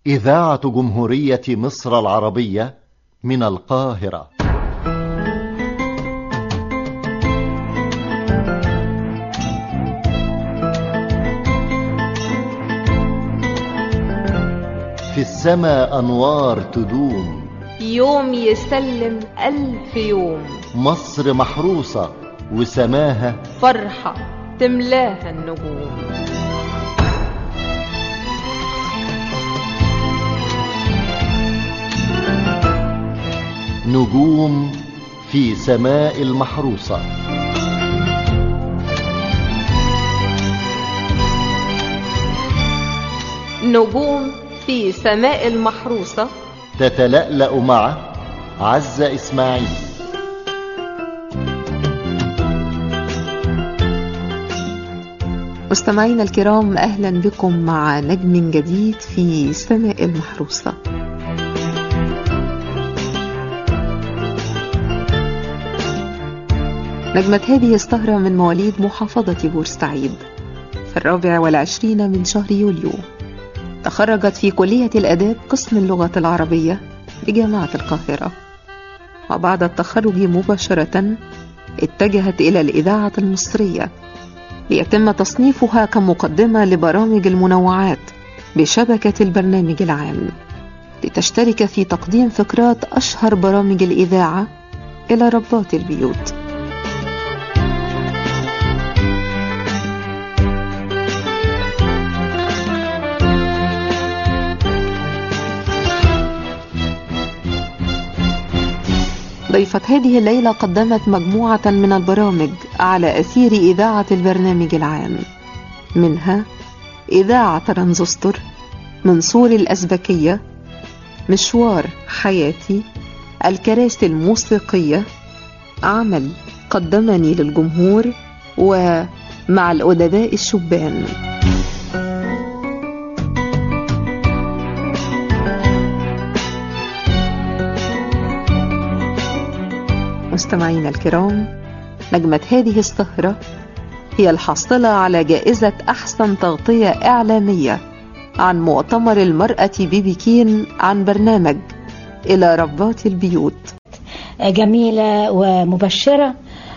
إذاعة جمهورية مصر العربية من القاهرة في السماء أنوار تدوم يوم يسلم ألف يوم مصر محروسة وسماها فرحة تملاها النجوم نجوم في سماء المحروسة نجوم في سماء المحروسة تتلألأ مع عزة إسماعيل مستمعينا الكرام أهلا بكم مع نجم جديد في سماء المحروسة نجمة هذه السهرة من مواليد محافظة بورسعيد في الرابع والعشرين من شهر يوليو تخرجت في كلية الأداب قسم اللغة العربية بجامعة القاهرة وبعد التخرج مباشرة اتجهت إلى الإذاعة المصرية ليتم تصنيفها كمقدمة لبرامج المنوعات بشبكة البرنامج العام لتشترك في تقديم فقرات أشهر برامج الإذاعة إلى ربات البيوت ضيفة هذه الليلة قدمت مجموعة من البرامج على أثير إذاعة البرنامج العام منها إذاعة ترانزستور منصور الأزبكية مشوار حياتي الكراسي الموسيقية عمل قدمني للجمهور ومع الأدباء الشبان مستمعينا الكرام نجمة هذه السهرة هي الحاصلة على جائزة أحسن تغطية إعلامية عن مؤتمر المرأة ببكين عن برنامج إلى ربات البيوت جميلة ومبشرة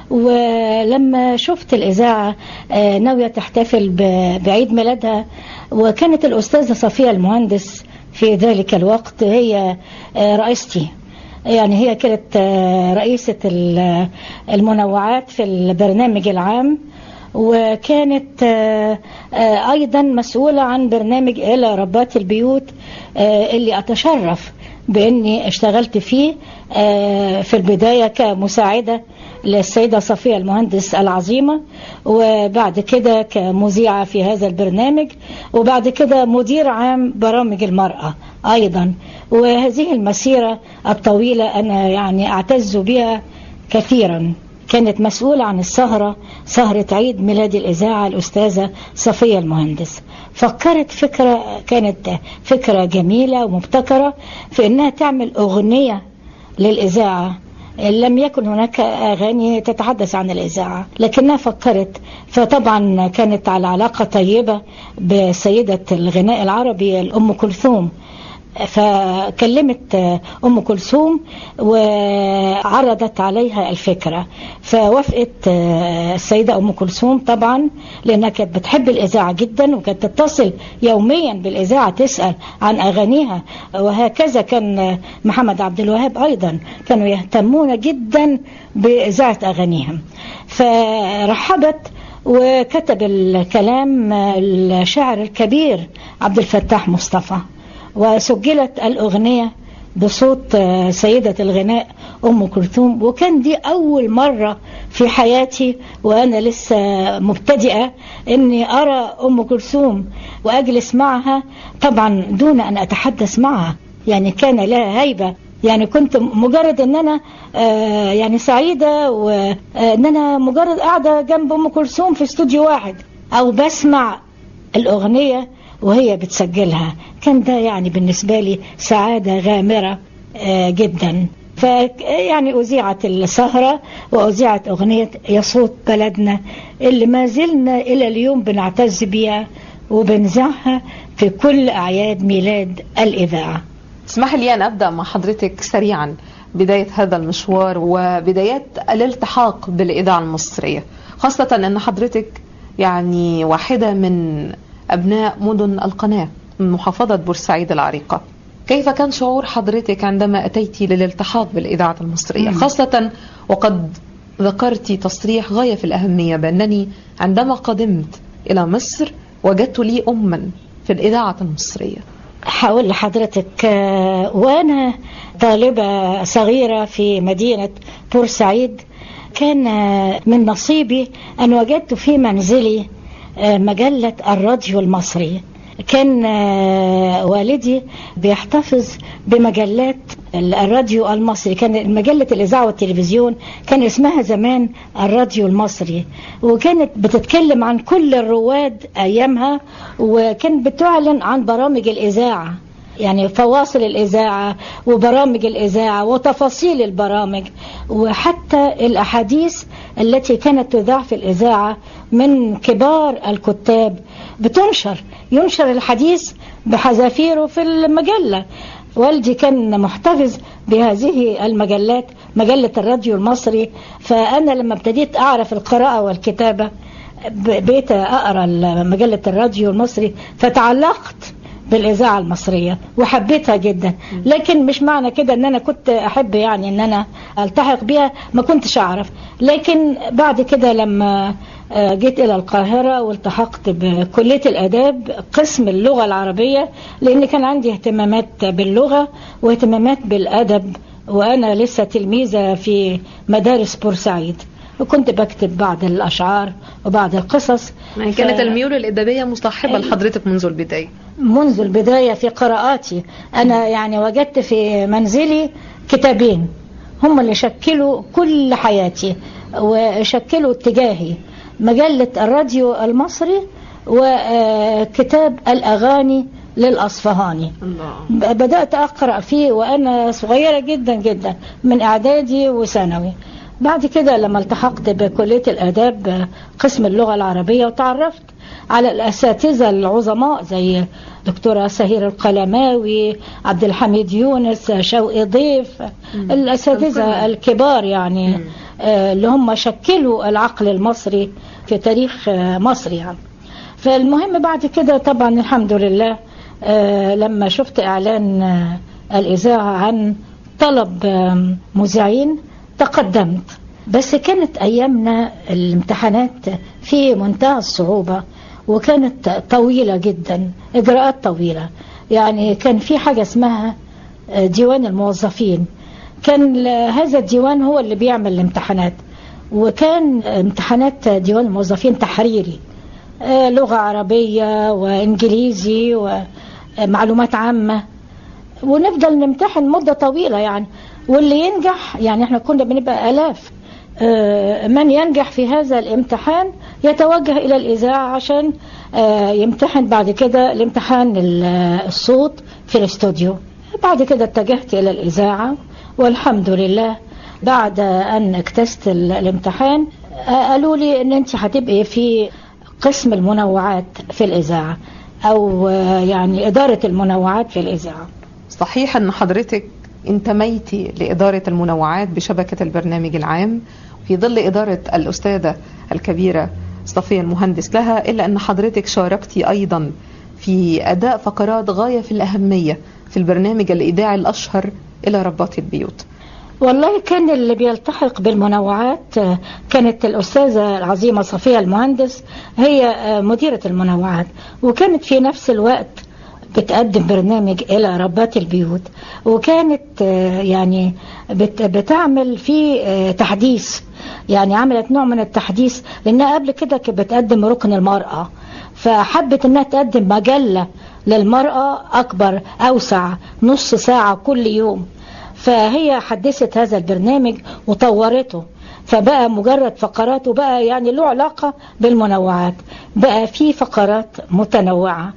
ولما شفت الإذاعة ناوية تحتفل بعيد ميلادها وكانت الأستاذة صفية المهندس في ذلك الوقت هي رئيستي يعني هي كانت رئيسة المنوعات في البرنامج العام وكانت أيضا مسؤولة عن برنامج إلى ربات البيوت اللي أتشرف بأني اشتغلت فيه في البداية كمساعدة للسيدة صفية المهندس العظيمة وبعد كده كمذيعة في هذا البرنامج وبعد كده مدير عام برامج المرأة أيضا وهذه المسيرة الطويلة أنا يعني أعتز بها كثيرا كانت مسؤولة عن السهرة سهرة عيد ميلاد الإذاعة الأستاذة صفية المهندس فكرت فكرة كانت فكرة جميلة ومبتكرة في أنها تعمل أغنية للإذاعة لم يكن هناك أغاني تتحدث عن الإذاعة لكنها فكرت فطبعا كانت على علاقة طيبة بسيدة الغناء العربي الأم كلثوم فكلمت أم كلثوم وعرضت عليها الفكرة فوافقت السيدة أم كلثوم طبعا لأنها كانت بتحب الإذاعة جدا وكانت تتصل يوميا بالإذاعة تسأل عن أغانيها وهكذا كان محمد عبد الوهاب أيضا كانوا يهتمون جدا بإذاعة أغانيهم فرحبت وكتب الكلام الشاعر الكبير عبد الفتاح مصطفى وسجلت الأغنية بصوت سيدة الغناء أم كلثوم وكان دي أول مرة في حياتي وأنا لسه مبتدئة أني أرى أم كلثوم وأجلس معها طبعا دون أن أتحدث معها يعني كان لها هيبة يعني كنت مجرد ان انا آه يعني سعيدة وان انا مجرد قاعدة جنب ام كلثوم في استوديو واحد او بسمع الاغنية وهي بتسجلها كان ده يعني بالنسبة لي سعادة غامرة آه جدا فيعني أذيعت السهرة وأذيعت أغنية يا صوت بلدنا اللي ما زلنا إلى اليوم بنعتز بيها وبنزعها في كل أعياد ميلاد الإذاعة اسمح لي أن أبدأ مع حضرتك سريعا بداية هذا المشوار وبدايات الالتحاق بالإذاعة المصرية خاصة أن حضرتك يعني واحدة من أبناء مدن القناة من محافظة بورسعيد العريقة كيف كان شعور حضرتك عندما أتيت للالتحاق بالإذاعة المصرية مم. خاصة وقد ذكرت تصريح غاية في الأهمية بأنني عندما قدمت إلى مصر وجدت لي أما في الإذاعة المصرية هقول لحضرتك آه، وأنا طالبة صغيرة في مدينة بورسعيد كان آه، من نصيبي أن وجدت في منزلي آه، مجلة الراديو المصري كان آه، والدي بيحتفظ بمجلات الراديو المصري كان مجلة الإذاعة والتلفزيون كان اسمها زمان الراديو المصري وكانت بتتكلم عن كل الرواد أيامها وكانت بتعلن عن برامج الإذاعة يعني فواصل الإذاعة وبرامج الإذاعة وتفاصيل البرامج وحتى الأحاديث التي كانت تذاع في الإذاعة من كبار الكتاب بتنشر ينشر الحديث بحذافيره في المجلة والدي كان محتفظ بهذه المجلات مجلة الراديو المصري فأنا لما ابتديت أعرف القراءة والكتابة ب- بقيت أقرأ مجلة الراديو المصري فتعلقت بالإذاعة المصرية وحبيتها جدا لكن مش معنى كده ان انا كنت احب يعني ان انا التحق بيها ما كنتش اعرف لكن بعد كده لما آه، جيت الى القاهرة والتحقت بكلية الاداب قسم اللغة العربية لان كان عندي اهتمامات باللغة واهتمامات بالادب وانا لسه تلميذة في مدارس بورسعيد وكنت بكتب بعض الاشعار وبعض القصص يعني ف- كانت الميول الإدبية مصاحبة لحضرتك منذ البداية منذ البداية في قراءاتي أنا يعني وجدت في منزلي كتابين هم اللي شكلوا كل حياتي وشكلوا اتجاهي مجلة الراديو المصري وكتاب الأغاني للأصفهاني الله بدأت أقرأ فيه وأنا صغيرة جدا جدا من إعدادي وثانوي بعد كده لما التحقت بكلية الآداب قسم اللغة العربية وتعرفت على الأساتذة العظماء زي دكتورة سهير القلماوي عبد الحميد يونس شوقي ضيف الأساتذة الكبار يعني آه، اللي هم شكلوا العقل المصري في تاريخ آه، مصر يعني فالمهم بعد كده طبعا الحمد لله آه، لما شفت إعلان آه، الإذاعة عن طلب آم، مذيعين تقدمت بس كانت أيامنا الامتحانات في منتهى الصعوبة وكانت طويلة جدا إجراءات طويلة يعني كان في حاجة اسمها آه، ديوان الموظفين كان ل- هذا الديوان هو اللي بيعمل الامتحانات وكان امتحانات ديوان الموظفين تحريري آه، لغة عربية وإنجليزي ومعلومات عامة ونفضل نمتحن مدة طويلة يعني واللي ينجح يعني احنا كنا بنبقى آلاف آه، من ينجح في هذا الامتحان يتوجه إلى الإذاعة عشان آه، يمتحن بعد كده الامتحان ال- الصوت في الاستوديو بعد كده اتجهت إلى الإذاعة والحمد لله بعد أن اجتزت ال- الامتحان آه، قالوا لي أن أنت هتبقي في قسم المنوعات في الإذاعة أو آه، يعني إدارة المنوعات في الإذاعة صحيح أن حضرتك انتميتي لإدارة المنوعات بشبكة البرنامج العام في ظل إدارة الأستاذة الكبيرة صفية المهندس لها إلا أن حضرتك شاركتي أيضا في أداء فقرات غاية في الأهمية في البرنامج الإذاعي الأشهر إلى ربات البيوت والله كان اللي بيلتحق بالمنوعات آه، كانت الأستاذة العظيمة صفية المهندس هي آه، مديرة المنوعات وكانت في نفس الوقت بتقدم برنامج إلى ربات البيوت وكانت آه، يعني بت- بتعمل في آه، تحديث يعني عملت نوع من التحديث لأنها قبل كده كانت بتقدم ركن المرأة فحبت انها تقدم مجلة للمرأة اكبر اوسع نص ساعة كل يوم فهي حدثت هذا البرنامج وطورته فبقى مجرد فقرات وبقى يعني له علاقة بالمنوعات بقى في فقرات متنوعة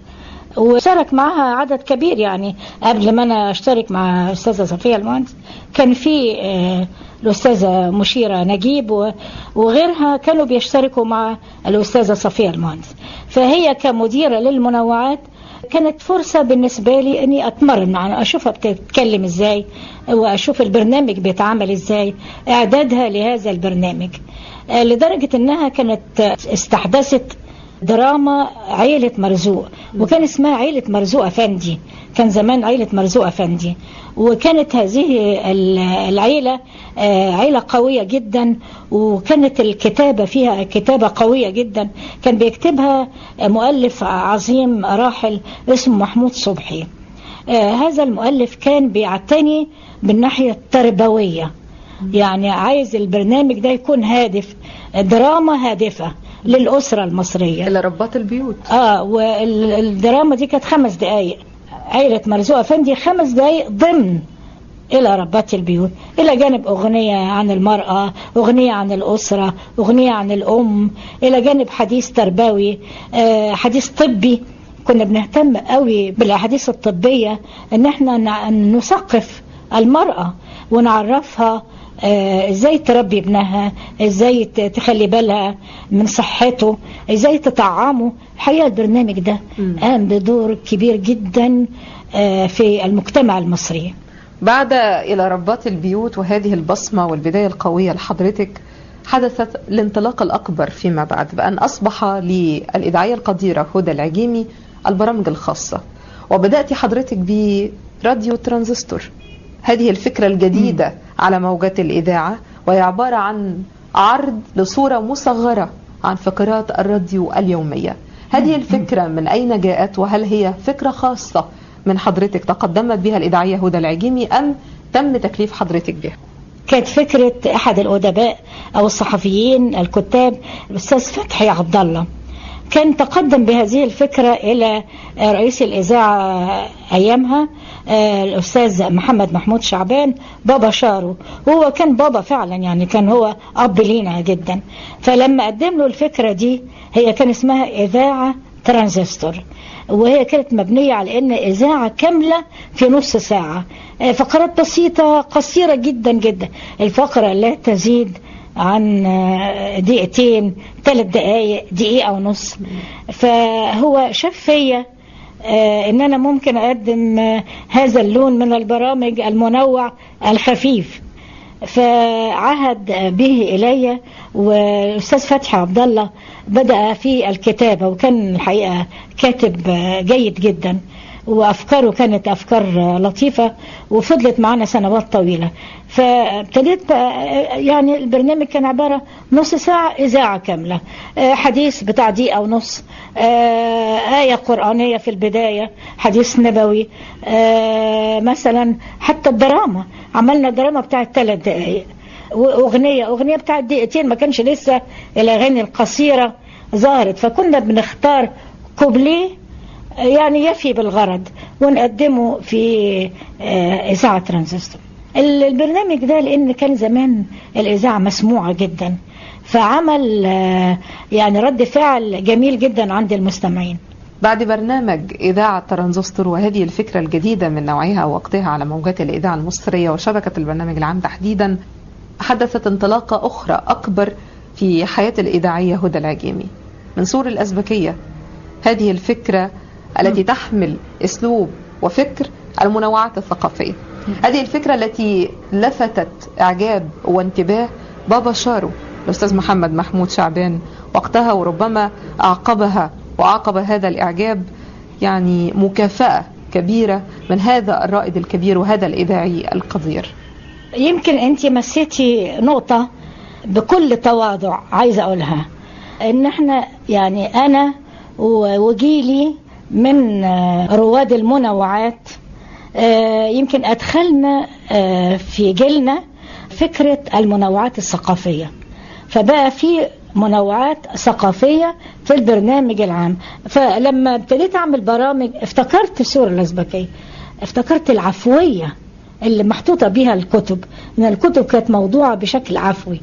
وشارك معها عدد كبير يعني قبل ما انا اشترك مع الاستاذه صفيه المهندس كان في آه، الاستاذه مشيره نجيب و- وغيرها كانوا بيشتركوا مع الاستاذه صفيه المهندس فهي كمديره للمنوعات كانت فرصة بالنسبة لي اني اتمرن معنا اشوفها بتتكلم ازاي واشوف البرنامج بيتعمل ازاي اعدادها لهذا البرنامج لدرجة انها كانت استحدثت دراما عيلة مرزوق وكان اسمها عيلة مرزوق أفندي كان زمان عيلة مرزوق أفندي وكانت هذه العيلة عيلة قوية جدا وكانت الكتابة فيها كتابة قوية جدا كان بيكتبها مؤلف عظيم راحل اسمه محمود صبحي هذا المؤلف كان بيعتني بالناحية التربوية يعني عايز البرنامج ده يكون هادف دراما هادفة للأسرة المصرية إلى رباط البيوت آه والدراما دي كانت خمس دقايق عائلة مرزوق أفندي خمس دقايق ضمن إلى ربات البيوت إلى جانب أغنية عن المرأة أغنية عن الأسرة أغنية عن الأم إلى جانب حديث تربوي آه حديث طبي كنا بنهتم قوي بالأحاديث الطبية إن احنا نثقف المرأة ونعرفها ازاي تربي ابنها ازاي تخلي بالها من صحته ازاي تطعمه الحقيقه البرنامج ده قام بدور كبير جدا في المجتمع المصري بعد الى ربات البيوت وهذه البصمه والبدايه القويه لحضرتك حدثت الانطلاق الاكبر فيما بعد بان اصبح للاذاعيه القديره هدى العجيمي البرامج الخاصه وبدات حضرتك براديو ترانزستور هذه الفكرة الجديدة على موجات الإذاعة وهي عبارة عن عرض لصورة مصغرة عن فقرات الراديو اليومية هذه الفكرة من أين جاءت وهل هي فكرة خاصة من حضرتك تقدمت بها الإذاعية هدى العجيمي أم تم تكليف حضرتك بها كانت فكرة أحد الأدباء أو الصحفيين الكتاب الأستاذ فتحي عبد الله كان تقدم بهذه الفكرة إلى رئيس الإذاعة أيامها الأستاذ محمد محمود شعبان بابا شارو هو كان بابا فعلا يعني كان هو أب لينا جدا فلما قدم له الفكرة دي هي كان اسمها إذاعة ترانزستور وهي كانت مبنية على أن إذاعة كاملة في نص ساعة فقرات بسيطة قصيرة جدا جدا الفقرة لا تزيد عن دقيقتين ثلاث دقائق دقيقة ونص فهو شاف فيا ان انا ممكن اقدم هذا اللون من البرامج المنوع الخفيف فعهد به الي والاستاذ فتحي عبد الله بدا في الكتابه وكان الحقيقه كاتب جيد جدا وافكاره كانت افكار لطيفه وفضلت معنا سنوات طويله فابتديت يعني البرنامج كان عباره نص ساعه اذاعه كامله حديث بتاع دقيقه ونص ايه قرانيه في البدايه حديث نبوي مثلا حتى الدراما عملنا دراما بتاعت ثلاث دقائق واغنيه اغنيه بتاعت دقيقتين ما كانش لسه الاغاني القصيره ظهرت فكنا بنختار كوبليه يعني يفي بالغرض ونقدمه في إذاعة ترانزستور البرنامج ده لأن كان زمان الإذاعة مسموعة جدا فعمل يعني رد فعل جميل جدا عند المستمعين بعد برنامج إذاعة ترانزستور وهذه الفكرة الجديدة من نوعها ووقتها على موجات الإذاعة المصرية وشبكة البرنامج العام تحديدا حدثت انطلاقة أخرى أكبر في حياة الإذاعية هدى العجيمي من سور الأزبكية هذه الفكرة التي تحمل اسلوب وفكر المنوعات الثقافيه. هذه الفكره التي لفتت اعجاب وانتباه بابا شارو الاستاذ محمد محمود شعبان وقتها وربما اعقبها وعقب هذا الاعجاب يعني مكافاه كبيره من هذا الرائد الكبير وهذا الاذاعي القدير. يمكن انت مسيتي نقطه بكل تواضع عايزه اقولها ان احنا يعني انا وجيلي من رواد المنوعات يمكن أدخلنا في جيلنا فكرة المنوعات الثقافية فبقى في منوعات ثقافية في البرنامج العام فلما ابتديت أعمل برامج افتكرت السورة الأزبكية افتكرت العفوية اللي محطوطة بها الكتب ان الكتب كانت موضوعة بشكل عفوي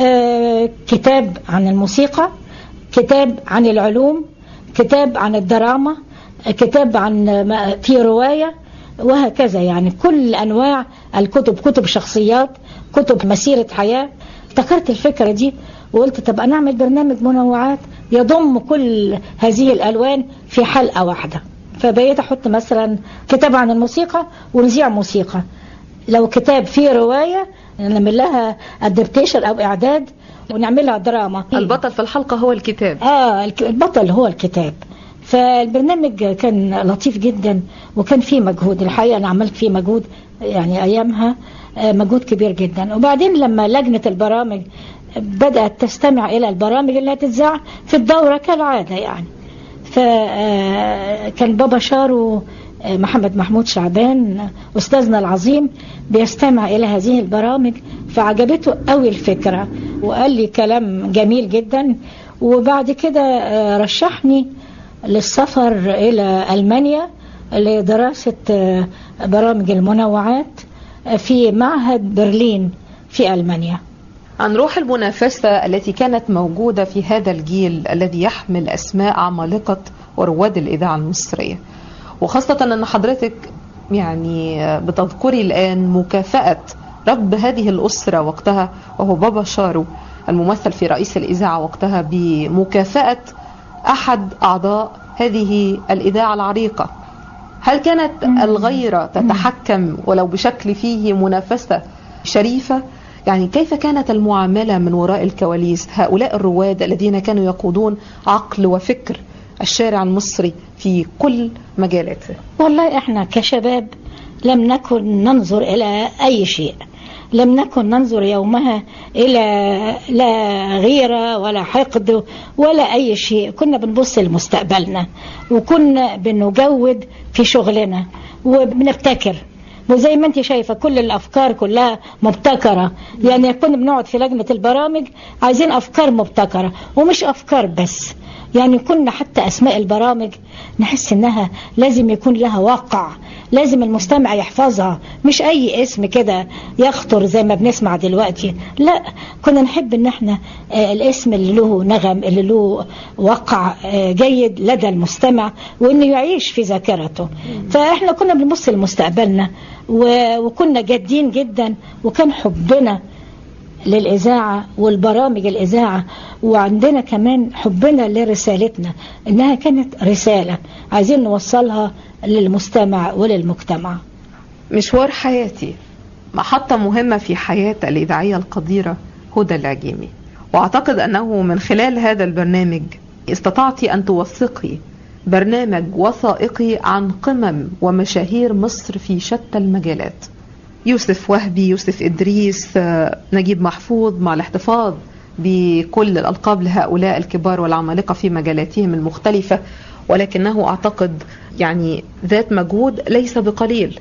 كتاب عن الموسيقى كتاب عن العلوم كتاب عن الدراما كتاب عن في رواية وهكذا يعني كل أنواع الكتب كتب شخصيات كتب مسيرة حياة افتكرت الفكرة دي وقلت طب أنا أعمل برنامج منوعات يضم كل هذه الألوان في حلقة واحدة فبقيت احط مثلا كتاب عن الموسيقى ونذيع موسيقى لو كتاب فيه روايه نعمل لها ادابتيشن او اعداد ونعملها دراما البطل في الحلقة هو الكتاب اه الك- البطل هو الكتاب فالبرنامج كان لطيف جدا وكان فيه مجهود الحقيقة أنا عملت فيه مجهود يعني أيامها آه، مجهود كبير جدا وبعدين لما لجنة البرامج بدأت تستمع إلى البرامج اللي هتتذاع في الدورة كالعادة يعني فكان بابا شارو آه، محمد محمود شعبان آه، أستاذنا العظيم بيستمع إلى هذه البرامج فعجبته قوي الفكرة وقال لي كلام جميل جدا وبعد كده آه، رشحني للسفر إلى ألمانيا لدراسة آه، برامج المنوعات آه، في معهد برلين في ألمانيا عن روح المنافسة التي كانت موجودة في هذا الجيل الذي يحمل أسماء عمالقة ورواد الإذاعة المصرية وخاصة أن حضرتك يعني بتذكري الآن مكافأة رب هذه الأسرة وقتها وهو بابا شارو الممثل في رئيس الإذاعة وقتها بمكافأة أحد أعضاء هذه الإذاعة العريقة هل كانت الغيرة تتحكم ولو بشكل فيه منافسة شريفة يعني كيف كانت المعاملة من وراء الكواليس هؤلاء الرواد الذين كانوا يقودون عقل وفكر الشارع المصري في كل مجالاته والله احنا كشباب لم نكن ننظر إلى أي شيء لم نكن ننظر يومها إلى لا غيرة ولا حقد ولا أي شيء كنا بنبص لمستقبلنا وكنا بنجود في شغلنا وبنبتكر وزي ما انت شايفة كل الأفكار كلها مبتكرة يعني كنا بنقعد في لجنة البرامج عايزين أفكار مبتكرة ومش أفكار بس يعني كنا حتى أسماء البرامج نحس إنها لازم يكون لها واقع لازم المستمع يحفظها مش أي اسم كده يخطر زي ما بنسمع دلوقتي لا كنا نحب إن احنا آه، الاسم اللي له نغم اللي له وقع آه، جيد لدى المستمع وإنه يعيش في ذاكرته فإحنا كنا بنبص لمستقبلنا و- وكنا جادين جدا وكان حبنا للإذاعة والبرامج الإذاعة وعندنا كمان حبنا لرسالتنا إنها كانت رسالة عايزين نوصلها للمستمع وللمجتمع مشوار حياتي محطة مهمة في حياة الإذاعية القديرة هدى العجيمي وأعتقد أنه من خلال هذا البرنامج استطعت أن توثقي برنامج وثائقي عن قمم ومشاهير مصر في شتى المجالات يوسف وهبي يوسف إدريس آه، نجيب محفوظ مع الاحتفاظ بكل الألقاب لهؤلاء الكبار والعمالقة في مجالاتهم المختلفة ولكنه أعتقد يعني ذات مجهود ليس بقليل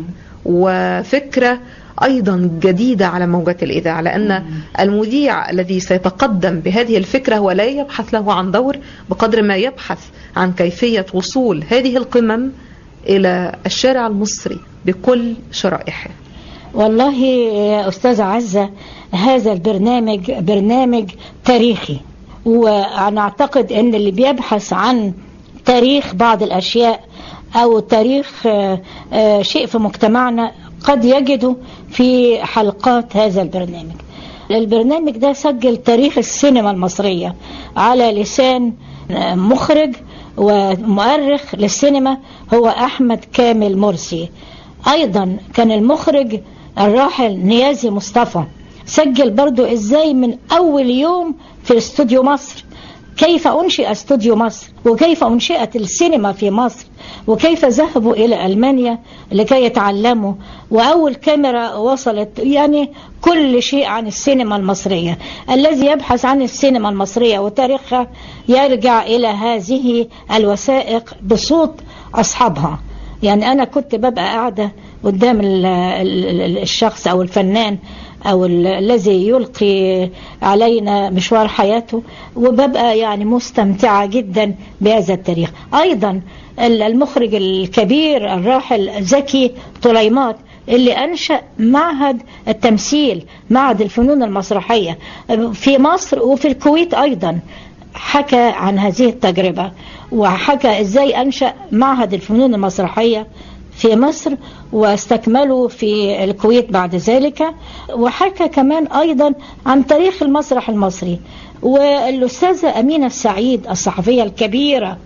وفكرة أيضا جديدة على موجات الإذاعة لأن المذيع الذي سيتقدم بهذه الفكرة هو لا يبحث له عن دور بقدر ما يبحث عن كيفية وصول هذه القمم إلى الشارع المصري بكل شرائحه والله يا أستاذة عزة هذا البرنامج برنامج تاريخي وأنا أعتقد أن اللي بيبحث عن تاريخ بعض الأشياء أو تاريخ آه، آه، شيء في مجتمعنا قد يجده في حلقات هذا البرنامج البرنامج ده سجل تاريخ السينما المصرية على لسان آه، مخرج ومؤرخ للسينما هو أحمد كامل مرسي أيضا كان المخرج الراحل نيازي مصطفى سجل برضو إزاي من أول يوم في استوديو مصر كيف أنشئ استوديو مصر وكيف أنشئت السينما في مصر وكيف ذهبوا إلى ألمانيا لكي يتعلموا وأول كاميرا وصلت يعني كل شيء عن السينما المصرية الذي يبحث عن السينما المصرية وتاريخها يرجع إلى هذه الوثائق بصوت أصحابها يعني أنا كنت ببقى قاعدة قدام ال- ال- الشخص أو الفنان أو ال- الذي يلقي علينا مشوار حياته وببقى يعني مستمتعة جدا بهذا التاريخ أيضا ال- المخرج الكبير الراحل زكي طليمات اللي أنشأ معهد التمثيل معهد الفنون المسرحية في مصر وفي الكويت أيضا حكى عن هذه التجربة وحكى ازاي انشأ معهد الفنون المسرحية في مصر واستكملوا في الكويت بعد ذلك وحكى كمان ايضا عن تاريخ المسرح المصري والاستاذة امينة السعيد الصحفية الكبيرة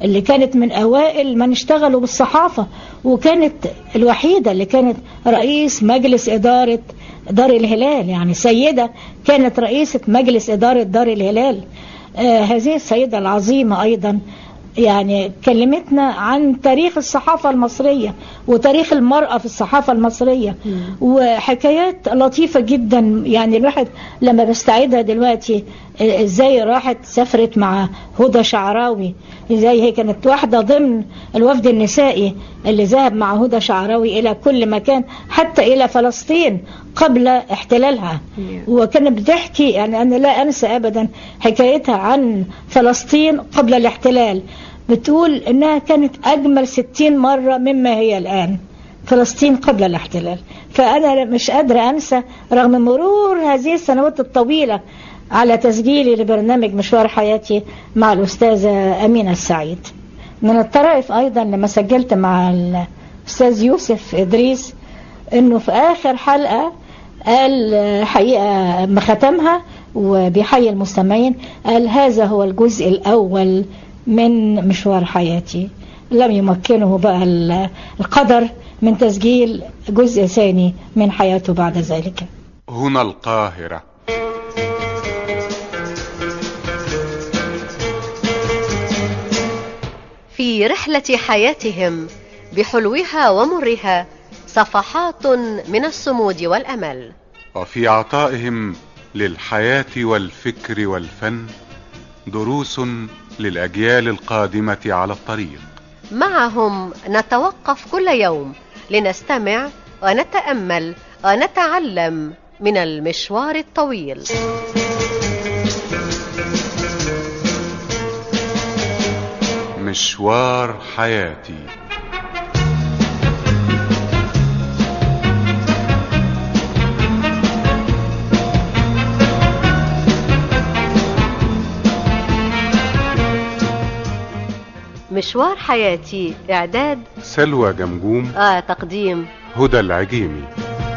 اللي كانت من أوائل من اشتغلوا بالصحافة وكانت الوحيدة اللي كانت رئيس مجلس إدارة دار الهلال يعني سيدة كانت رئيسة مجلس إدارة دار الهلال آه هذه السيدة العظيمة أيضا يعني كلمتنا عن تاريخ الصحافة المصرية وتاريخ المرأة في الصحافة المصرية وحكايات لطيفة جدا يعني الواحد لما بستعيدها دلوقتي ازاي راحت سافرت مع هدى شعراوي ازاي هي كانت واحدة ضمن الوفد النسائي اللي ذهب مع هدى شعراوي الى كل مكان حتى الى فلسطين قبل احتلالها وكانت بتحكي يعني انا لا انسى ابدا حكايتها عن فلسطين قبل الاحتلال بتقول انها كانت اجمل ستين مرة مما هي الان فلسطين قبل الاحتلال فانا مش قادرة انسى رغم مرور هذه السنوات الطويلة على تسجيلي لبرنامج مشوار حياتي مع الأستاذة أمينة السعيد من الطرائف أيضا لما سجلت مع الأستاذ يوسف إدريس أنه في آخر حلقة قال حقيقة مختمها وبيحيي المستمعين قال هذا هو الجزء الأول من مشوار حياتي لم يمكنه بقى القدر من تسجيل جزء ثاني من حياته بعد ذلك هنا القاهرة في رحلة حياتهم بحلوها ومرها صفحات من الصمود والأمل وفي عطائهم للحياة والفكر والفن دروس للأجيال القادمة على الطريق معهم نتوقف كل يوم لنستمع ونتأمل ونتعلم من المشوار الطويل مشوار حياتي مشوار حياتي إعداد سلوى جمجوم آه تقديم هدى العجيمي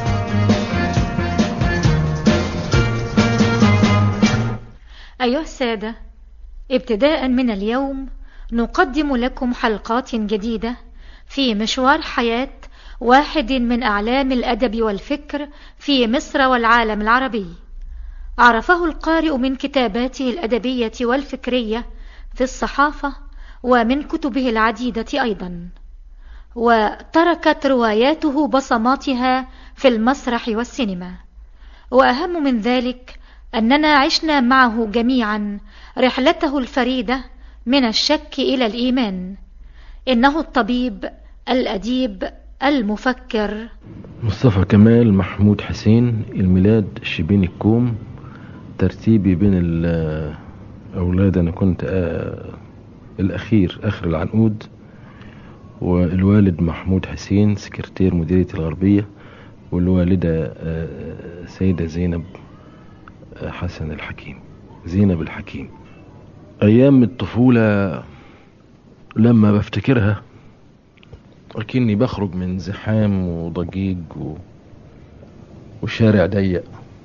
أيها السادة ابتداء من اليوم نقدم لكم حلقات جديدة في مشوار حياة واحد من أعلام الأدب والفكر في مصر والعالم العربي عرفه القارئ من كتاباته الأدبية والفكرية في الصحافة ومن كتبه العديدة أيضا وتركت رواياته بصماتها في المسرح والسينما وأهم من ذلك أننا عشنا معه جميعا رحلته الفريدة من الشك إلى الإيمان إنه الطبيب الأديب المفكر مصطفى كمال محمود حسين الميلاد شبين الكوم ترتيبي بين الأولاد أنا كنت الأخير آخر العنقود والوالد محمود حسين سكرتير مديرية الغربية والوالدة سيدة زينب حسن الحكيم زينب الحكيم أيام الطفولة لما بفتكرها أكني بخرج من زحام وضجيج و... وشارع ضيق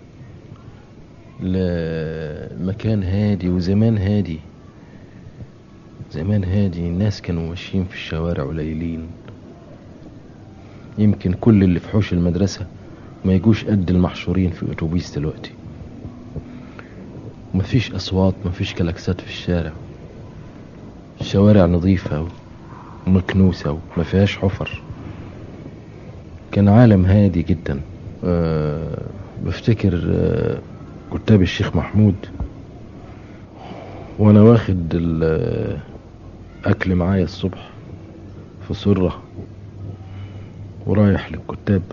لمكان هادي وزمان هادي زمان هادي الناس كانوا ماشيين في الشوارع قليلين يمكن كل اللي في حوش المدرسة ما يجوش قد المحشورين في أتوبيس دلوقتي مفيش أصوات مفيش كلاكسات في الشارع الشوارع نظيفة ومكنوسة وما فيهاش حفر كان عالم هادي جدا أه بفتكر أه كتاب الشيخ محمود وانا واخد الاكل معايا الصبح في سرة ورايح للكتاب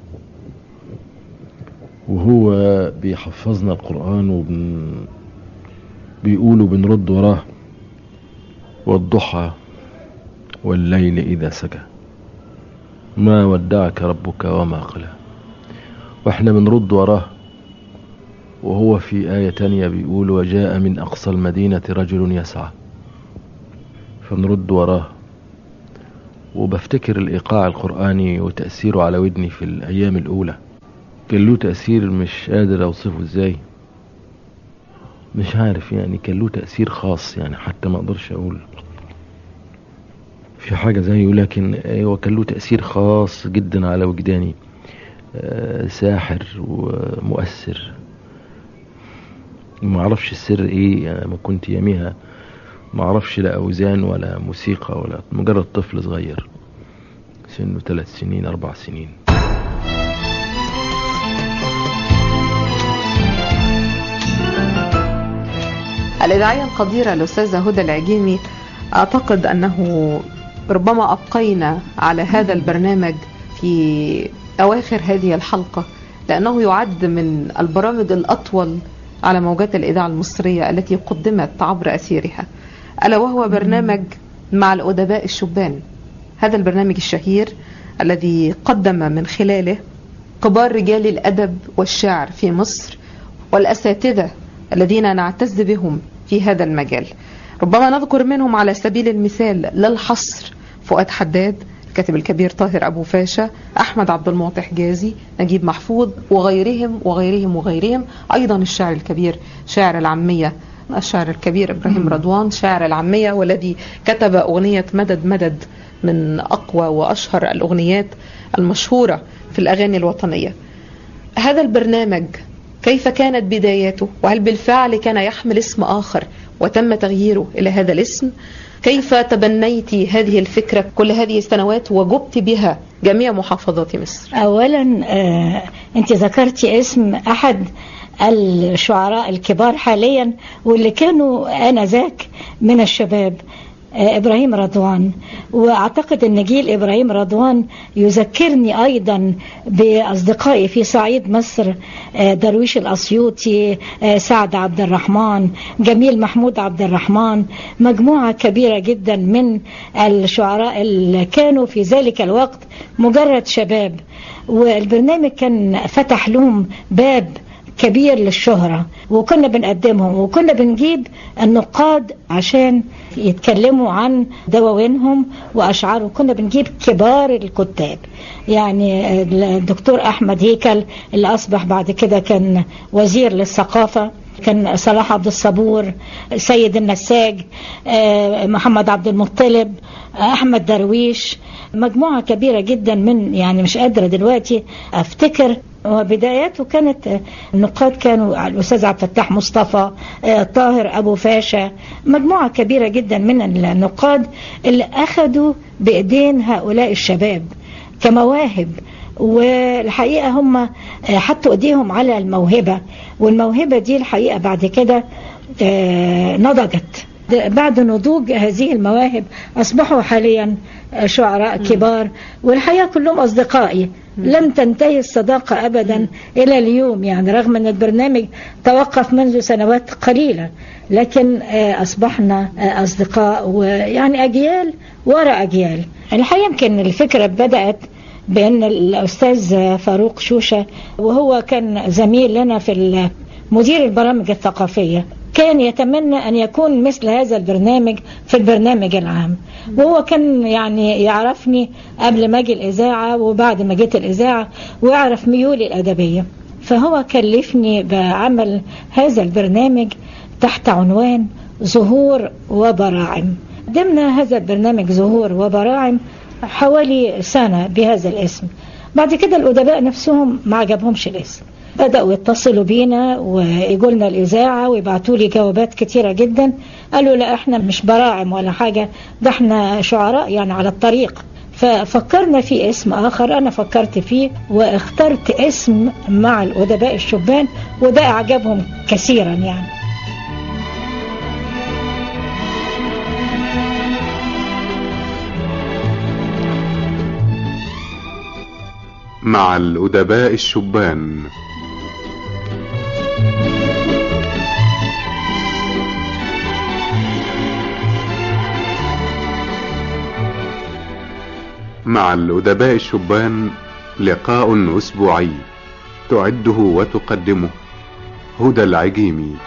وهو بيحفظنا القرآن وبن بيقولوا بنرد وراه والضحى والليل إذا سجى ما ودعك ربك وما قلى واحنا بنرد وراه وهو في آية تانية بيقول وجاء من أقصى المدينة رجل يسعى فنرد وراه وبفتكر الإيقاع القرآني وتأثيره على ودني في الأيام الأولى كان له تأثير مش قادر أوصفه إزاي مش عارف يعني كان له تأثير خاص يعني حتى ما أقدرش أقول في حاجة زيه لكن هو كان له تأثير خاص جدا على وجداني آه، ساحر ومؤثر ما اعرفش السر ايه انا ما كنت ياميها ما اعرفش لا اوزان ولا موسيقى ولا مجرد طفل صغير سنه ثلاث سنين اربع سنين الإذاعية القديرة الأستاذة هدى العجيمي أعتقد أنه ربما أبقينا على هذا البرنامج في أواخر هذه الحلقة لأنه يعد من البرامج الأطول على موجات الإذاعة المصرية التي قدمت عبر أثيرها ألا وهو برنامج مع الأدباء الشبان هذا البرنامج الشهير الذي قدم من خلاله كبار رجال الأدب والشعر في مصر والأساتذة الذين نعتز بهم في هذا المجال ربما نذكر منهم على سبيل المثال للحصر فؤاد حداد الكاتب الكبير طاهر أبو فاشا أحمد عبد المعطي حجازي نجيب محفوظ وغيرهم وغيرهم وغيرهم أيضا الشاعر الكبير شاعر العامية الشاعر الكبير إبراهيم رضوان شاعر العامية والذي كتب أغنية مدد مدد من أقوى وأشهر الأغنيات المشهورة في الأغاني الوطنية هذا البرنامج كيف كانت بداياته وهل بالفعل كان يحمل اسم آخر وتم تغييره إلى هذا الاسم كيف تبنيت هذه الفكرة كل هذه السنوات وجبت بها جميع محافظات مصر أولا آه أنت ذكرتي اسم أحد الشعراء الكبار حاليا واللي كانوا آنذاك من الشباب إبراهيم رضوان وأعتقد أن جيل إبراهيم رضوان يذكرني أيضا بأصدقائي في صعيد مصر درويش الأسيوطي سعد عبد الرحمن جميل محمود عبد الرحمن مجموعة كبيرة جدا من الشعراء اللي كانوا في ذلك الوقت مجرد شباب والبرنامج كان فتح لهم باب كبير للشهرة وكنا بنقدمهم وكنا بنجيب النقاد عشان يتكلموا عن دواوينهم وأشعارهم كنا بنجيب كبار الكتاب يعني الدكتور أحمد هيكل اللي أصبح بعد كده كان وزير للثقافة كان صلاح عبد الصبور سيد النساج محمد عبد المطلب أحمد درويش مجموعة كبيرة جدا من يعني مش قادرة دلوقتي أفتكر وبداياته كانت النقاد كانوا الأستاذ عبد الفتاح مصطفى طاهر أبو فاشا مجموعة كبيرة جدا من النقاد اللي أخذوا بإيدين هؤلاء الشباب كمواهب والحقيقة هم حطوا ايديهم على الموهبة والموهبة دي الحقيقة بعد كده نضجت بعد نضوج هذه المواهب أصبحوا حاليا شعراء كبار والحقيقة كلهم أصدقائي لم تنتهي الصداقة أبدا إلى اليوم يعني رغم أن البرنامج توقف منذ سنوات قليلة لكن أصبحنا أصدقاء ويعني أجيال وراء أجيال الحقيقة يمكن الفكرة بدأت بأن الأستاذ فاروق شوشة وهو كان زميل لنا في مدير البرامج الثقافية كان يتمنى أن يكون مثل هذا البرنامج في البرنامج العام وهو كان يعني يعرفني قبل ما أجي الإذاعة وبعد ما جيت الإذاعة ويعرف ميولي الأدبية فهو كلفني بعمل هذا البرنامج تحت عنوان ظهور وبراعم ضمن هذا البرنامج ظهور وبراعم حوالي سنة بهذا الاسم بعد كده الأدباء نفسهم ما عجبهمش الاسم بدأوا يتصلوا بينا ويقولوا لنا الإذاعة ويبعتوا لي جوابات كتيرة جدا قالوا لا احنا مش براعم ولا حاجة ده احنا شعراء يعني على الطريق ففكرنا في اسم آخر أنا فكرت فيه واخترت اسم مع الأدباء الشبان وده أعجبهم كثيرا يعني مع الأدباء الشبان مع الأدباء الشبان لقاء أسبوعي تعده وتقدمه هدى العجيمي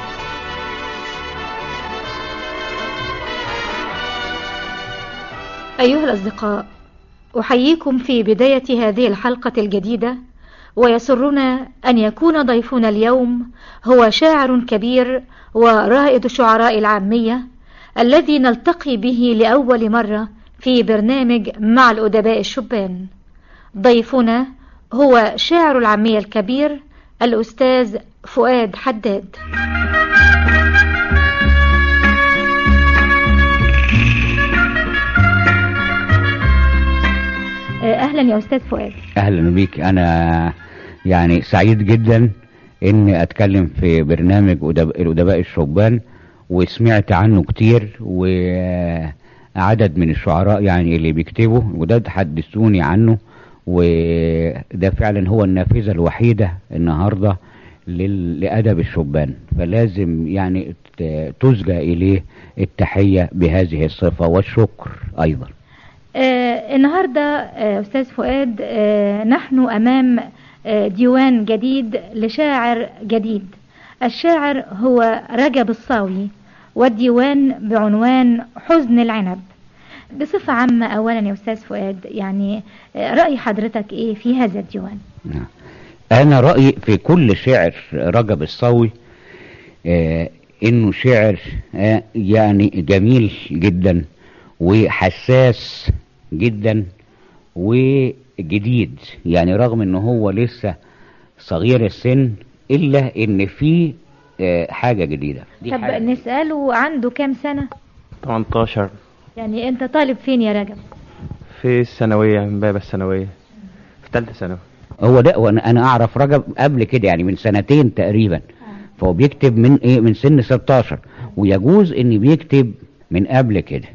أيها الأصدقاء أحييكم في بداية هذه الحلقة الجديدة ويسرنا أن يكون ضيفنا اليوم هو شاعر كبير ورائد الشعراء العامية الذي نلتقي به لأول مرة في برنامج مع الأدباء الشبان ضيفنا هو شاعر العامية الكبير الأستاذ فؤاد حداد أهلا يا أستاذ فؤاد اهلا بيك انا يعني سعيد جدا اني اتكلم في برنامج أدب... الادباء الشبان وسمعت عنه كتير وعدد من الشعراء يعني اللي بيكتبوا وده تحدثوني عنه وده فعلا هو النافذة الوحيدة النهاردة لل... لأدب الشبان فلازم يعني ت- تسجى إليه التحية بهذه الصفة والشكر أيضا آه النهاردة آه أستاذ فؤاد آه نحن أمام آه ديوان جديد لشاعر جديد الشاعر هو رجب الصاوي والديوان بعنوان حزن العنب بصفة عامة أولا يا أستاذ فؤاد يعني آه رأي حضرتك إيه في هذا الديوان نعم. أنا رأيي في كل شعر رجب الصاوي آه إنه شعر آه يعني جميل جدا وحساس جدا وجديد يعني رغم إنه هو لسه صغير السن إلا إن فيه آه حاجة جديدة دي طب حاجة. نسأله عنده كام سنة 18 يعني أنت طالب فين يا رجب في الثانوية من باب الثانوية في ثالثة ثانوي هو ده وانا انا اعرف رجب قبل كده يعني من سنتين تقريبا فهو بيكتب من ايه من سن 16 ويجوز ان بيكتب من قبل كده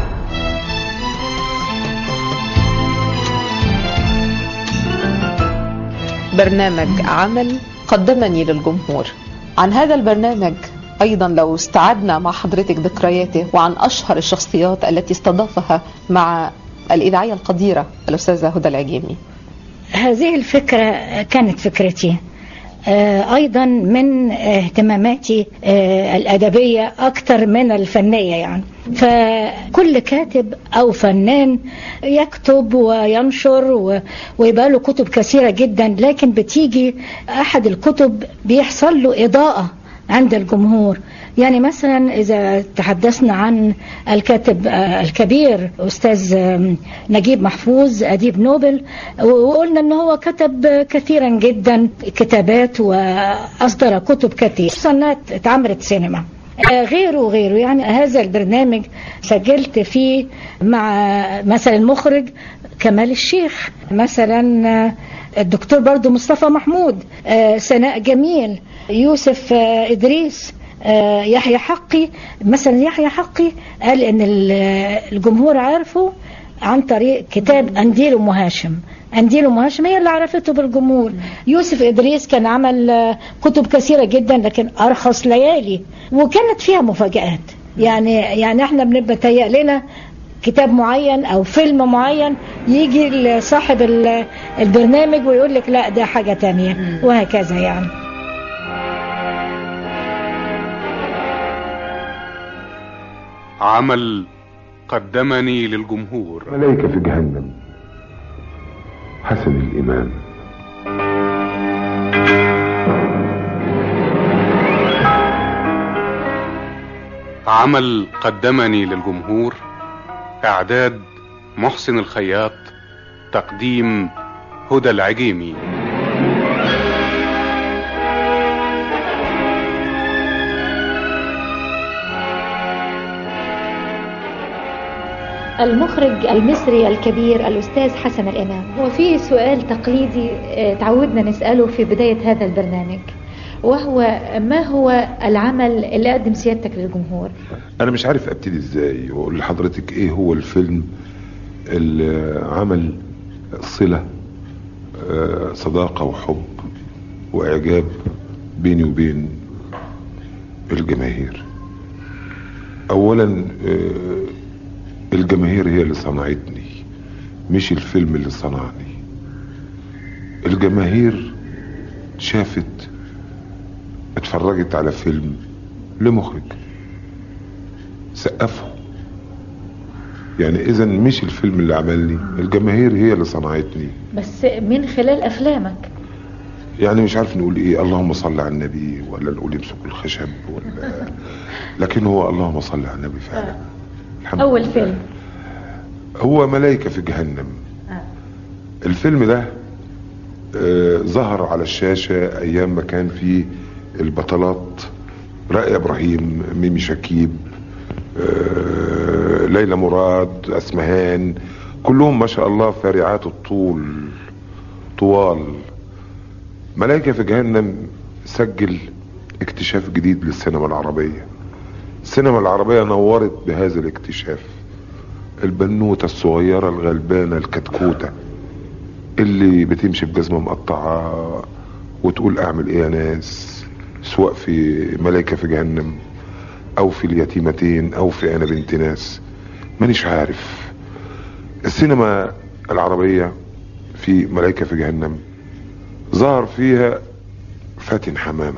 برنامج عمل قدمني للجمهور عن هذا البرنامج أيضا لو استعدنا مع حضرتك ذكرياته وعن أشهر الشخصيات التي استضافها مع الإذاعية القديرة الأستاذة هدى العجيمي هذه الفكرة كانت فكرتي آه، أيضا من اهتماماتي آه، الأدبية أكثر من الفنية يعني فكل كاتب أو فنان يكتب وينشر و- ويبقى له كتب كثيرة جدا لكن بتيجي أحد الكتب بيحصل له إضاءة عند الجمهور يعني مثلا إذا تحدثنا عن الكاتب آه، الكبير أستاذ آم، نجيب محفوظ أديب نوبل وقلنا أنه هو كتب كثيرا جدا كتابات وأصدر كتب كثير صنات اتعملت سينما آه، غيره وغيره يعني هذا البرنامج سجلت فيه مع مثلا المخرج كمال الشيخ مثلا آه، الدكتور برضو مصطفى محمود آه، سناء جميل يوسف آه، إدريس آه، يحيى حقي مثلا يحيى حقي قال ان ال- الجمهور عارفه عن طريق كتاب انديل ام هاشم انديل ام هاشم هي اللي عرفته بالجمهور يوسف ادريس كان عمل آه، كتب كثيره جدا لكن ارخص ليالي وكانت فيها مفاجات يعني يعني احنا بنبقى تهيأ لنا كتاب معين او فيلم معين يجي صاحب ال- البرنامج ويقول لك لا ده حاجه تانية وهكذا يعني عمل قدمني للجمهور ملائكة في جهنم حسن الإمام عمل قدمني للجمهور اعداد محسن الخياط تقديم هدى العجيمي المخرج المصري الكبير الأستاذ حسن الإمام وفي سؤال تقليدي آه، تعودنا نسأله في بداية هذا البرنامج وهو ما هو العمل اللي قدم سيادتك للجمهور أنا مش عارف أبتدي إزاي وأقول لحضرتك إيه هو الفيلم اللي عمل صلة آه، صداقة وحب وإعجاب بيني وبين الجماهير أولا آه، الجماهير هي اللي صنعتني مش الفيلم اللي صنعني الجماهير شافت اتفرجت على فيلم لمخرج سقفه يعني اذا مش الفيلم اللي عملني الجماهير هي اللي صنعتني بس من خلال أفلامك يعني مش عارف نقول ايه اللهم صل على النبي ولا نقول امسكوا الخشب ولا لكن هو اللهم صل على النبي فعلا الحمد أول لله. فيلم هو ملايكة في جهنم الفيلم ده آه، ظهر على الشاشة أيام ما كان فيه البطلات رائع إبراهيم ميمي شكيب آه، ليلى مراد أسمهان كلهم ما شاء الله فارعات الطول طوال ملايكة في جهنم سجل اكتشاف جديد للسينما العربية السينما العربية نورت بهذا الاكتشاف البنوتة الصغيرة الغلبانة الكتكوتة اللي بتمشي بجزمة مقطعة وتقول اعمل ايه يا ناس سواء في ملايكة في جهنم او في اليتيمتين او في انا بنت ناس مانيش عارف السينما العربية في ملايكة في جهنم ظهر فيها فاتن حمامة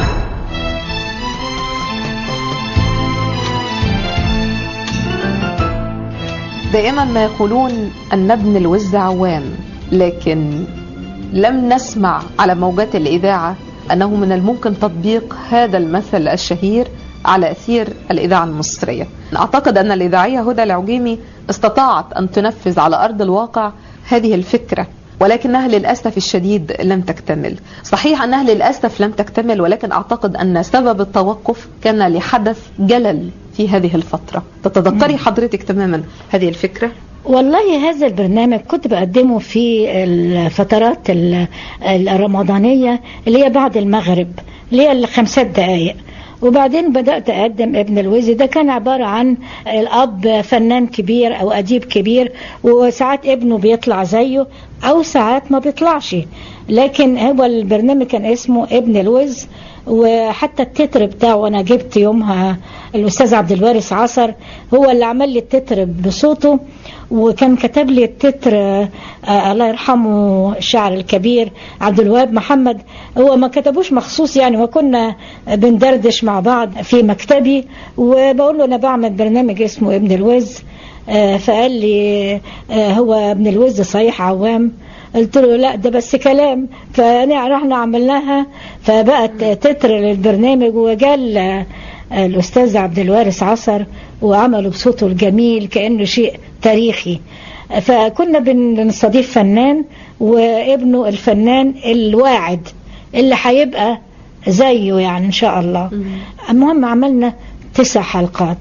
دائما ما يقولون أن ابن الوز عوام لكن لم نسمع على موجات الإذاعة أنه من الممكن تطبيق هذا المثل الشهير على أثير الإذاعة المصرية أعتقد أن الإذاعية هدى العجيمي استطاعت أن تنفذ على أرض الواقع هذه الفكرة ولكنها للأسف الشديد لم تكتمل صحيح أنها للأسف لم تكتمل ولكن أعتقد أن سبب التوقف كان لحدث جلل في هذه الفترة تتذكري حضرتك تماما هذه الفكرة والله هذا البرنامج كنت بقدمه في الفترات ال- الرمضانية اللي هي بعد المغرب اللي هي الخمسات دقايق وبعدين بدأت أقدم ابن الوزي ده كان عبارة عن الأب فنان كبير أو أديب كبير وساعات ابنه بيطلع زيه أو ساعات ما بيطلعش لكن هو البرنامج كان اسمه ابن الوز وحتى التتر بتاعه أنا جبت يومها الأستاذ عبد الوارث عصر هو اللي عمل لي التتر بصوته وكان كتب لي التتر آه، آه، الله يرحمه الشاعر الكبير عبد الوهاب محمد هو ما كتبوش مخصوص يعني وكنا بندردش مع بعض في مكتبي وبقول له انا بعمل برنامج اسمه ابن الوز آه، فقال لي آه، هو ابن الوز صحيح عوام قلت له لا ده بس كلام فرحنا عملناها فبقت تتر للبرنامج وجال آه، الأستاذ عبد الوارث عصر وعمله بصوته الجميل كأنه شيء تاريخي فكنا بن- بنستضيف فنان وابنه الفنان الواعد اللي هيبقى زيه يعني إن شاء الله المهم عملنا تسع حلقات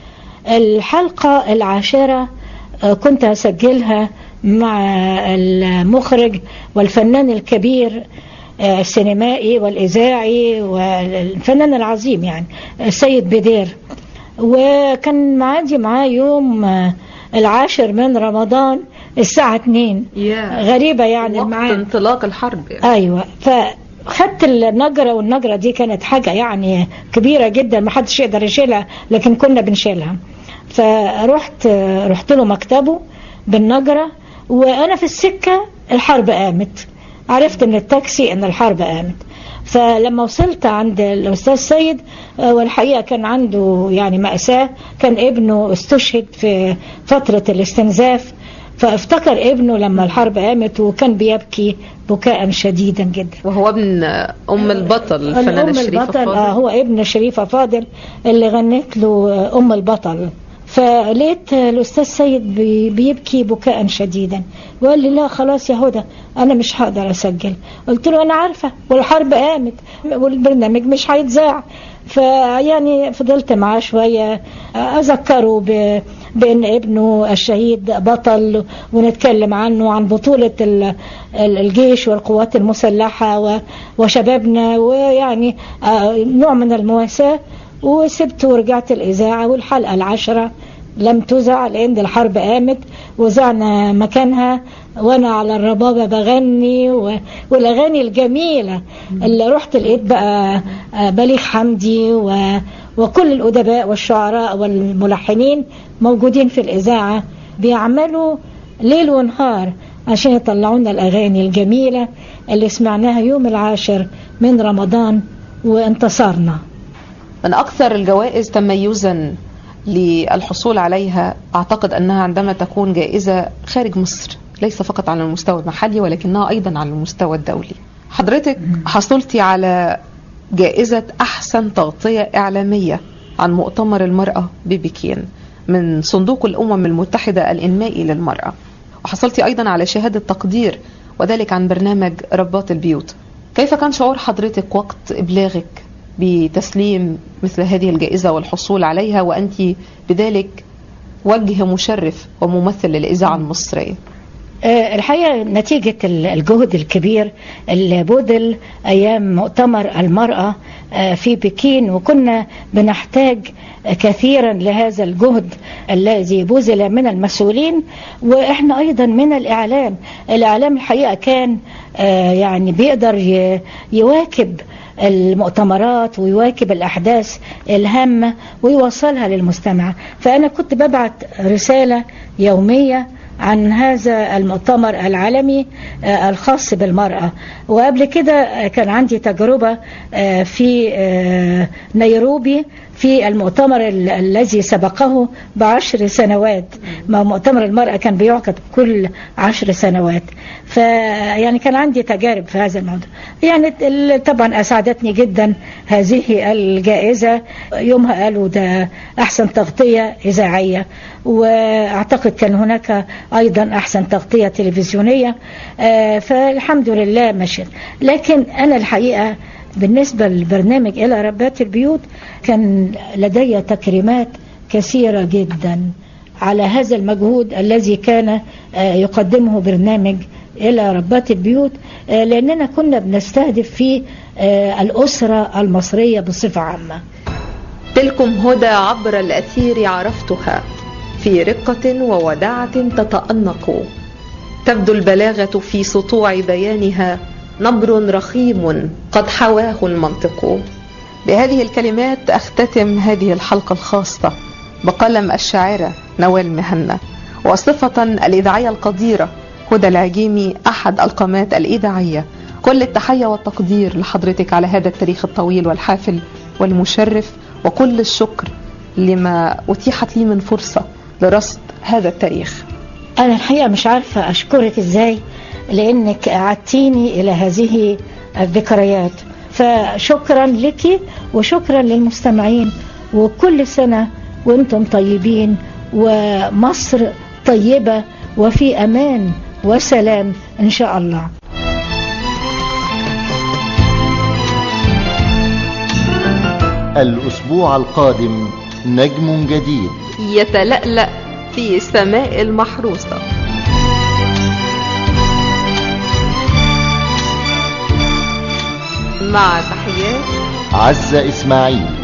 الحلقة العاشرة آه، كنت هسجلها مع المخرج والفنان الكبير آه، السينمائي والإذاعي والفنان العظيم يعني السيد بدير وكان معادي معاه يوم آه، العاشر من رمضان الساعة 2 غريبة يعني وقت الميعاد انطلاق الحرب يعني. ايوه فخدت النجرة والنجرة دي كانت حاجة يعني كبيرة جدا ما حدش يقدر يشيلها لكن كنا بنشيلها فرحت رحت له مكتبه بالنجرة وانا في السكة الحرب قامت عرفت من التاكسي ان الحرب قامت فلما وصلت عند الأستاذ سيد آه، والحقيقة كان عنده يعني مأساة كان ابنه استشهد في فترة الاستنزاف فافتكر ابنه لما الحرب قامت وكان بيبكي بكاء شديدا جدا وهو ابن أم البطل الفنانة الأم الشريفة البطل فاضل. آه هو ابن شريفة فاضل اللي غنت له آه، أم البطل فلقيت آه، الأستاذ سيد بي- بيبكي بكاء شديدا وقال لي لا خلاص يا هدى أنا مش هقدر أسجل قلت له أنا عارفة والحرب قامت والبرنامج مش هيتذاع فيعني فضلت معاه شوية آه، أذكره ب... بأن ابنه الشهيد بطل ونتكلم عنه عن بطولة ال- ال- الجيش والقوات المسلحة و- وشبابنا ويعني آه، نوع من المواساة وسبت ورجعت الإذاعة والحلقة العشرة لم تذع لأن الحرب قامت وزعنا مكانها وأنا على الربابة بغني و- والأغاني الجميلة اللي رحت لقيت بقى آه، بليغ حمدي و- وكل الأدباء والشعراء والملحنين موجودين في الإذاعة بيعملوا ليل ونهار عشان يطلعونا الأغاني الجميلة اللي سمعناها يوم العاشر من رمضان وانتصارنا من أكثر الجوائز تميزا للحصول عليها أعتقد أنها عندما تكون جائزة خارج مصر ليس فقط على المستوى المحلي ولكنها أيضا على المستوى الدولي حضرتك حصلتي على جائزة أحسن تغطية إعلامية عن مؤتمر المرأة ببكين من صندوق الأمم المتحدة الإنمائي للمرأة وحصلت أيضا على شهادة تقدير وذلك عن برنامج ربات البيوت كيف كان شعور حضرتك وقت إبلاغك بتسليم مثل هذه الجائزة والحصول عليها وأنت بذلك وجه مشرف وممثل للإذاعة المصرية آه، الحقيقة نتيجة ال- الجهد الكبير اللي بذل أيام مؤتمر المرأة آه، في بكين وكنا بنحتاج كثيرا لهذا الجهد الذي بذل من المسؤولين وإحنا أيضا من الإعلام الإعلام الحقيقة كان آه، يعني بيقدر ي- يواكب المؤتمرات ويواكب الأحداث الهامة ويوصلها للمستمع فأنا كنت ببعت رسالة يومية عن هذا المؤتمر العالمي آه، الخاص بالمرأة وقبل كده آه، كان عندي تجربة آه، في آه، نيروبي في المؤتمر ال- الذي سبقه بعشر سنوات ما مؤتمر المرأة كان بيعقد كل عشر سنوات فيعني كان عندي تجارب في هذا الموضوع يعني ال- طبعا أسعدتني جدا هذه الجائزة يومها قالوا ده أحسن تغطية إذاعية واعتقد كان هناك ايضا احسن تغطيه تلفزيونيه آه، فالحمد لله مشيت لكن انا الحقيقه بالنسبه للبرنامج الى ربات البيوت كان لدي تكريمات كثيره جدا على هذا المجهود الذي كان آه، يقدمه برنامج الى ربات البيوت آه، لاننا كنا بنستهدف في آه، الاسره المصريه بصفه عامه تلكم هدى عبر الأثير عرفتها في رقة ووداعة تتأنق تبدو البلاغة في سطوع بيانها نبر رخيم قد حواه المنطق بهذه الكلمات أختتم هذه الحلقة الخاصة بقلم الشاعرة نوال مهنا وصفة الإذاعية القديرة هدى العجيمي أحد القامات الإذاعية كل التحية والتقدير لحضرتك على هذا التاريخ الطويل والحافل والمشرف وكل الشكر لما أتيحت لي من فرصة لرصد هذا التاريخ أنا الحقيقة مش عارفة أشكرك إزاي لأنك أعدتيني إلى هذه الذكريات فشكرا لك وشكرا للمستمعين وكل سنة وانتم طيبين ومصر طيبة وفي أمان وسلام إن شاء الله الأسبوع القادم نجم جديد يتلألأ في سماء المحروسة مع تحيات عزة إسماعيل